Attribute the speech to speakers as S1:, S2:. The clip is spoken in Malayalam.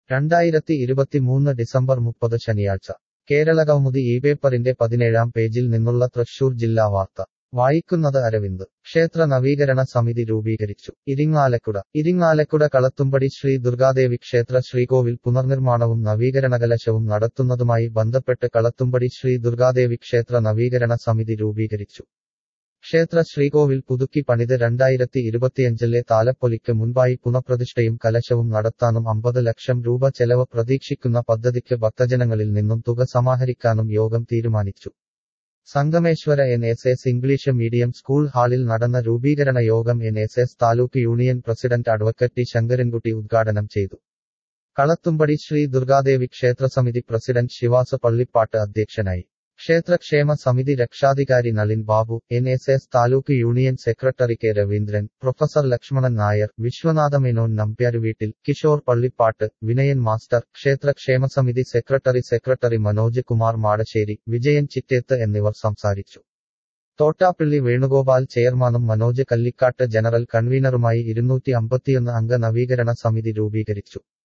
S1: രണ്ടായിരത്തി ഇരുപത്തിമൂന്ന് ഡിസംബർ മുപ്പത് ശനിയാഴ്ച കേരളകൗമുദി ഈ പേപ്പറിന്റെ പതിനേഴാം പേജിൽ നിന്നുള്ള തൃശൂർ ജില്ലാ വാർത്ത വായിക്കുന്നത് അരവിന്ദ് ക്ഷേത്ര നവീകരണ സമിതി രൂപീകരിച്ചു ഇരിങ്ങാലക്കുട ഇരിങ്ങാലക്കുട കളത്തുംപടി ശ്രീ ദുർഗാദേവി ക്ഷേത്ര ശ്രീകോവിൽ പുനർനിർമ്മാണവും നവീകരണകലശവും നടത്തുന്നതുമായി ബന്ധപ്പെട്ട് കളത്തുംപടി ശ്രീ ദുർഗാദേവി ക്ഷേത്ര നവീകരണ സമിതി രൂപീകരിച്ചു ക്ഷേത്ര ശ്രീകോവിൽ പുതുക്കി പണിത് രണ്ടായിരത്തി ഇരുപത്തിയഞ്ചിലെ താലപ്പൊലിക്ക് മുൻപായി പുനഃപ്രതിഷ്ഠയും കലശവും നടത്താനും അമ്പത് ലക്ഷം രൂപ ചെലവ് പ്രതീക്ഷിക്കുന്ന പദ്ധതിക്ക് ഭക്തജനങ്ങളിൽ നിന്നും തുക സമാഹരിക്കാനും യോഗം തീരുമാനിച്ചു Sangameshwara N S S English medium school ഹാളിൽ നടന്ന രൂപീകരണ യോഗം N S S taluk union president advocate T Sankarankutty ഉദ്ഘാടനം ചെയ്തു കളത്തുംപടി ശ്രീ ദുർഗാദേവി ക്ഷേത്രസമിതി പ്രസിഡന്റ് ശിവാസ പള്ളിപ്പാട്ട് അധ്യക്ഷനായി ക്ഷേത്രക്ഷേമ സമിതി രക്ഷാധികാരി Nalin Babu N S S taluk union secretary K Raveendran professor Lakshmanan Nair Vishwanatha Menon നമ്പ്യാരുവീട്ടിൽ കിഷോർ പള്ളിപ്പാട്ട് വിനയൻ മാസ്റ്റർ ക്ഷേത്രക്ഷേമ സമിതി സെക്രട്ടറി സെക്രട്ടറി മനോജ് കുമാർ മാടശ്ശേരി വിജയൻ ചിറ്റേത്ത് എന്നിവർ സംസാരിച്ചു തോട്ടാപ്പള്ളി വേണുഗോപാൽ ചെയർമാനും മനോജ് കല്ലിക്കാട്ട് ജനറൽ കൺവീനറുമായി ഇരുന്നൂറ്റി അമ്പത്തിയൊന്ന് അംഗ നവീകരണ സമിതി രൂപീകരിച്ചു